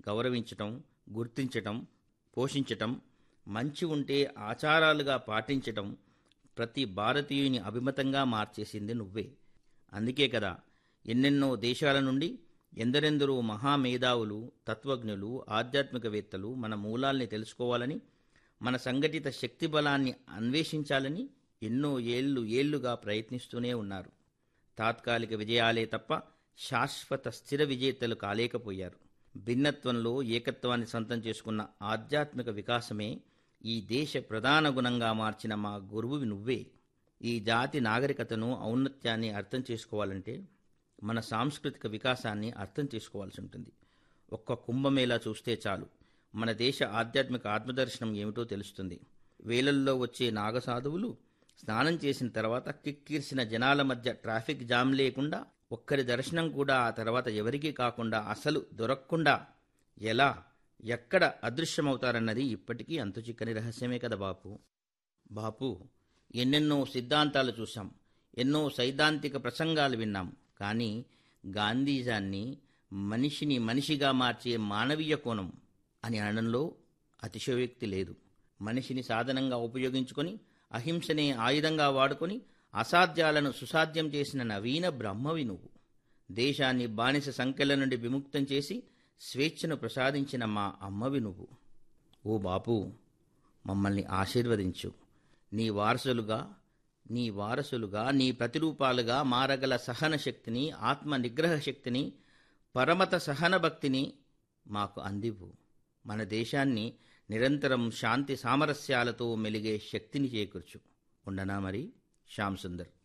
గౌరవించటం గుర్తించటం పోషించటం మంచి ఉంటే ఆచారాలుగా పాటించటం ప్రతి భారతీయుని అభిమతంగా మార్చేసింది నువ్వే అందుకే కదా ఎన్నెన్నో దేశాల నుండి ఎందరెందరో మహామేధావులు తత్వజ్ఞులు ఆధ్యాత్మికవేత్తలు మన మూలాల్ని తెలుసుకోవాలని మన సంఘటిత శక్తి బలాన్ని అన్వేషించాలని ఎన్నో ఏళ్ళు ఏళ్లుగా ప్రయత్నిస్తూనే ఉన్నారు తాత్కాలిక విజయాలే తప్ప శాశ్వత స్థిర విజేతలు కాలేకపోయారు భిన్నత్వంలో ఏకత్వాన్ని సొంతం చేసుకున్న ఆధ్యాత్మిక వికాసమే ఈ దేశ ప్రధాన గుణంగా మార్చిన మా గురువువి నువ్వే ఈ జాతి నాగరికతను ఔన్నత్యాన్ని అర్థం చేసుకోవాలంటే మన సాంస్కృతిక వికాసాన్ని అర్థం చేసుకోవాల్సి ఉంటుంది ఒక్క కుంభమేళా చూస్తే చాలు మన దేశ ఆధ్యాత్మిక ఆత్మదర్శనం ఏమిటో తెలుస్తుంది వేలల్లో వచ్చే నాగసాధువులు స్నానం చేసిన తర్వాత కిక్కిర్సిన జనాల మధ్య ట్రాఫిక్ జామ్ లేకుండా ఒక్కరి దర్శనం కూడా ఆ తర్వాత ఎవరికీ కాకుండా అసలు దొరకకుండా ఎలా ఎక్కడ అదృశ్యమవుతారన్నది ఇప్పటికీ అంతుచిక్కని రహస్యమే కదా బాపు బాపు ఎన్నెన్నో సిద్ధాంతాలు చూశాం ఎన్నో సైద్ధాంతిక ప్రసంగాలు విన్నాం కానీ గాంధీజాన్ని మనిషిని మనిషిగా మార్చే మానవీయ కోణం అని అనడంలో అతిశయోక్తి లేదు మనిషిని సాధనంగా ఉపయోగించుకొని అహింసనే ఆయుధంగా వాడుకొని అసాధ్యాలను సుసాధ్యం చేసిన నవీన బ్రహ్మవి నువ్వు దేశాన్ని బానిస సంఖ్యల నుండి విముక్తం చేసి స్వేచ్ఛను ప్రసాదించిన మా అమ్మవి నువ్వు ఓ బాపు మమ్మల్ని ఆశీర్వదించు నీ వారసులుగా నీ వారసులుగా నీ ప్రతిరూపాలుగా మారగల సహన శక్తిని ఆత్మ నిగ్రహ శక్తిని పరమత సహన భక్తిని మాకు అందివు మన దేశాన్ని నిరంతరం శాంతి సామరస్యాలతో మెలిగే శక్తిని చేకూర్చు ఉండనా మరి శ్యామ్ సుందర్